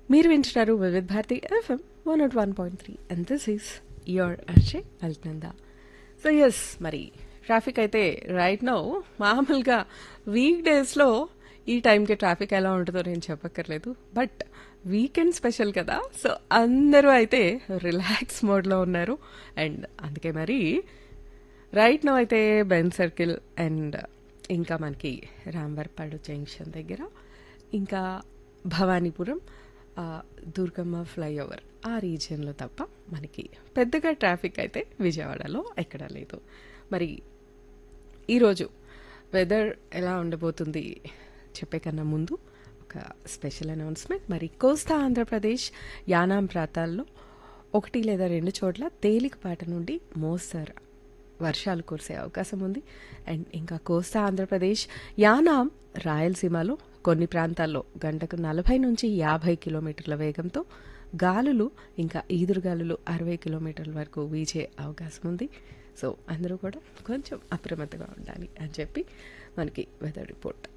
మీరు వింటున్నారు Vividh Bharati FM one not one point three and this is your అర్షే అల్నంద సో ఎస్ మరి ట్రాఫిక్ అయితే రైట్ నౌ మామూలుగా వీక్ డేస్లో ఈ టైంకి ట్రాఫిక్ ఎలా ఉంటుందో నేను చెప్పక్కర్లేదు బట్ వీకెండ్ స్పెషల్ కదా సో అందరూ అయితే రిలాక్స్ మోడ్లో ఉన్నారు అండ్ అందుకే మరి రైట్ నో అయితే బెన్ సర్కిల్ అండ్ ఇంకా మనకి రాంవర్పాడు జంక్షన్ దగ్గర ఇంకా భవానీపురం ఆ, దుర్గమ్మ ఫ్లైఓవర్ ఆ రీజియన్లో తప్ప మనకి పెద్దగా ట్రాఫిక్ అయితే విజయవాడలో ఎక్కడా లేదు మరి ఈరోజు వెదర్ ఎలా ఉండబోతుంది చెప్పే కన్నా ముందు ఒక స్పెషల్ అనౌన్స్మెంట్ మరి కోస్తా ఆంధ్రప్రదేశ్ యానాం ప్రాంతాల్లో ఒకటి లేదా రెండు చోట్ల తేలికపాటి నుండి మోస్తరు వర్షాలు కురిసే అవకాశం ఉంది అండ్ ఇంకా కోస్తా ఆంధ్రప్రదేశ్ యానాం రాయలసీమలో కొన్ని ప్రాంతాల్లో గంటకు నలభై నుంచి యాభై కిలోమీటర్ల వేగంతో గాలులు ఇంకా ఈదురుగాలులు అరవై కిలోమీటర్ల వరకు వీచే అవకాశం ఉంది సో అందరూ కూడా కొంచెం అప్రమత్తగా ఉండాలి అని చెప్పి మనకి వెదర్ రిపోర్ట్